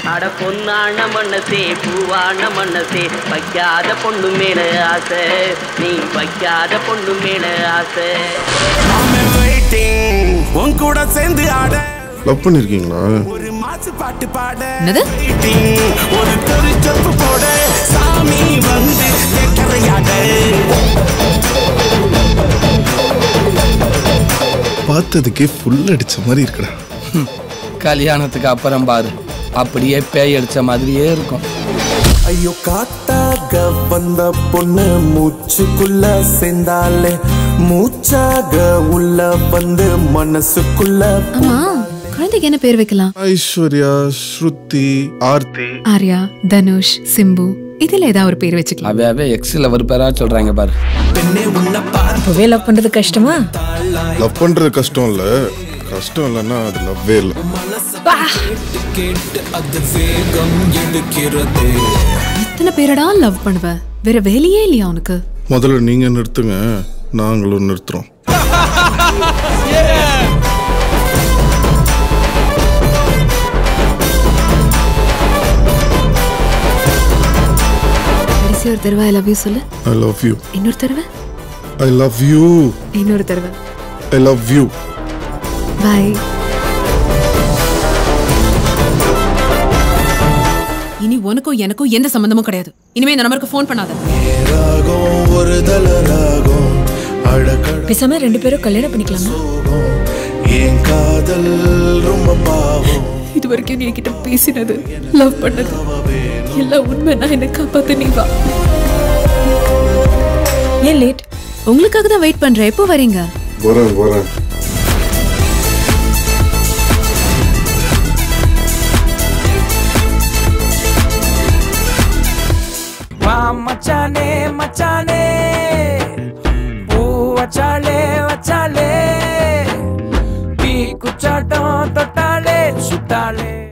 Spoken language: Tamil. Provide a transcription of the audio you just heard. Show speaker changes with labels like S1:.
S1: அட பொன்னான மனசே பூவான மனசே வைக்காத பொண்ணு மேல ஆசை நீ வைக்காத பொண்ணு மேல ஆசை
S2: உன் கூட சேர்ந்து ஆட
S3: லவ் பண்ணிருக்கீங்களா
S2: ஒரு மாசு பாட்டு பாட
S4: என்னது?
S2: waiting. ஒரு தெரு செப்பு போட சாமி வந்து கேட்கறையாட
S3: பார்த்ததுக்கே ஃபுல் அடிச்ச மாதிரி இருக்குடா
S5: கல்யாணத்துக்கு அப்புறம் பாரு அப்படியே பேய் அடிச்ச மாதிரியே இருக்கும்
S2: ஐயோ காத்தாக வந்த பொண்ணு மூச்சுக்குள்ள சேர்ந்தாலே மூச்சாக உள்ள வந்து மனசுக்குள்ள
S4: ஆமா குழந்தைக்கு என்ன பேர் வைக்கலாம்
S3: ஐஸ்வர்யா ஸ்ருதி ஆர்த்தி
S4: ஆர்யா தனுஷ் சிம்பு இதுல ஏதாவது ஒரு பேர் வச்சுக்கலாம்
S5: அவையாவே எக்ஸில் ஒரு பேரா சொல்றாங்க பாரு
S2: பெண்ணே உன்னை பார்த்து
S6: இப்பவே லவ் பண்றது கஷ்டமா
S3: லவ் பண்றது கஷ்டம் இல்ல கஷ்டம் இல்லைன்னா அது லவ்வே இல்லை
S2: கேட்டு அது வேகம் எடுக்கிறது
S4: எத்தனை பேரடா லவ் பண்ணுவ வேற வேலையே இல்லையா உனக்கு
S3: முதல்ல நீங்க நிறுத்துங்க நாங்களும் நிறுத்துறோம்
S4: கடைசி ஒரு தடவை ஐ லவ் யூ சொல்லு
S3: ஐ லவ் யூ
S4: இன்னொரு தடவை
S3: ஐ லவ் யூ
S4: இன்னொரு தடவை
S3: ஐ லவ் யூ
S4: பாய் இனி உனக்கும் எனக்கும் எந்த சம்பந்தமும் கிடையாது இனிமே இந்த நம்பருக்கு ஃபோன் பண்ணாத
S2: ராகம் ஒரு தல ராகம் அழகழ
S6: பேசாம ரெண்டு பேரும் கல்யாணம் பண்ணிக்கலாமா
S2: என் காதல் ரொம்ப பாவம்
S4: இது வரைக்கும் நீ என்கிட்ட பேசினது லவ் பண்ணது எல்லாம் உண்மை நான் என்ன காப்பாத்த நீ வா
S6: ஏன் லேட்
S4: உங்களுக்காக தான் வெயிட் பண்றேன் எப்போ வரீங்க
S3: வரேன் வரேன்
S5: வா மச்சானே மச்சானே பூ வச்சாலே வச்சாலே தீ குச்சாட்டம் தொட்டாலே சுட்டாலே